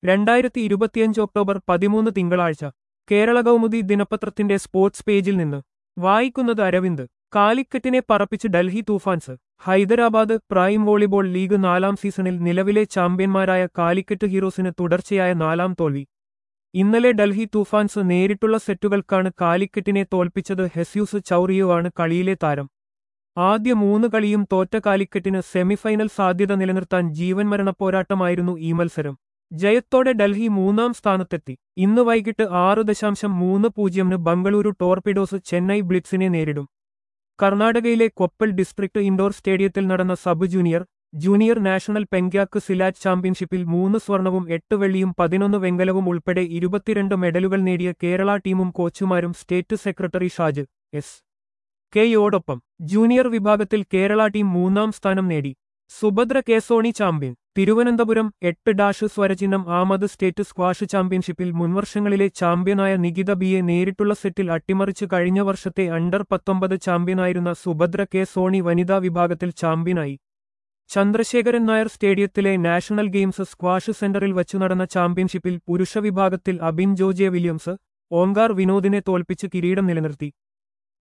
രണ്ടായിരത്തി ഇരുപത്തിയഞ്ച് ഒക്ടോബർ പതിമൂന്ന് തിങ്കളാഴ്ച കേരള കൗമുദി ദിനപത്രത്തിന്റെ സ്പോർട്സ് പേജിൽ നിന്ന് വായിക്കുന്നത് അരവിന്ദ് കാലിക്കറ്റിനെ പറപ്പിച്ച് Delhi Toofans Hyderabad prime volleyball league നാലാം സീസണിൽ നിലവിലെ ചാമ്പ്യന്മാരായ കാലിക്കറ്റ് ഹീറോസിന് തുടർച്ചയായ നാലാം തോൽവി ഇന്നലെ ഡൽഹി തൂഫാൻസ് നേരിട്ടുള്ള സെറ്റുകൾക്കാണ് കാലിക്കറ്റിനെ തോൽപ്പിച്ചത് ഹെസ്യൂസ് ചൌറിയുവാണ് കളിയിലെ താരം ആദ്യ മൂന്ന് കളിയും തോറ്റ കാലിക്കറ്റിന് സെമിഫൈനൽ സാധ്യത നിലനിർത്താൻ ജീവൻ മരണ പോരാട്ടമായിരുന്നു ഈ മത്സരം ജയത്തോടെ ഡൽഹി മൂന്നാം സ്ഥാനത്തെത്തി ഇന്ന് വൈകിട്ട് ആറ് ദശാംശം മൂന്ന് പൂജ്യമിന് ബംഗളൂരു ടോർപിഡോസ് ചെന്നൈ ബ്ലിറ്റ്സിനെ നേരിടും കർണാടകയിലെ കൊപ്പൽ ഡിസ്ട്രിക്ട് ഇൻഡോർ സ്റ്റേഡിയത്തിൽ നടന്ന sub junior junior national pencak silat ചാമ്പ്യൻഷിപ്പിൽ മൂന്ന് സ്വർണവും എട്ട് വെള്ളിയും പതിനൊന്ന് വെങ്കലവും ഉൾപ്പെടെ ഇരുപത്തിരണ്ട് മെഡലുകൾ നേടിയ കേരള ടീമും കോച്ചുമാരും സ്റ്റേറ്റ് സെക്രട്ടറി ഷാജ് എസ് കെയോടൊപ്പം ജൂനിയർ വിഭാഗത്തിൽ കേരള ടീം മൂന്നാം സ്ഥാനം നേടി സുഭദ്ര കേസോണി ചാമ്പ്യൻ തിരുവനന്തപുരം എട്ട് ഡാഷ് സ്വരചിഹ്നം ആമത് സ്റ്റേറ്റ് സ്ക്വാഷ് ചാമ്പ്യൻഷിപ്പിൽ മുൻവർഷങ്ങളിലെ ചാമ്പ്യനായ നികിത ബിയെ നേരിട്ടുള്ള സെറ്റിൽ അട്ടിമറിച്ച് കഴിഞ്ഞ വർഷത്തെ അണ്ടർ പത്തൊമ്പത് ചാമ്പ്യനായിരുന്ന സുഭദ്ര കെ സോണി വനിതാ വിഭാഗത്തിൽ ചാമ്പ്യനായി ചന്ദ്രശേഖരൻ നായർ സ്റ്റേഡിയത്തിലെ നാഷണൽ ഗെയിംസ് സ്ക്വാഷ് സെന്ററിൽ വച്ചു നടന്ന ചാമ്പ്യൻഷിപ്പിൽ പുരുഷ വിഭാഗത്തിൽ അബിൻ ജോജെ വില്യംസ് ഓങ്കാർ വിനോദിനെ തോൽപ്പിച്ച് കിരീടം നിലനിർത്തി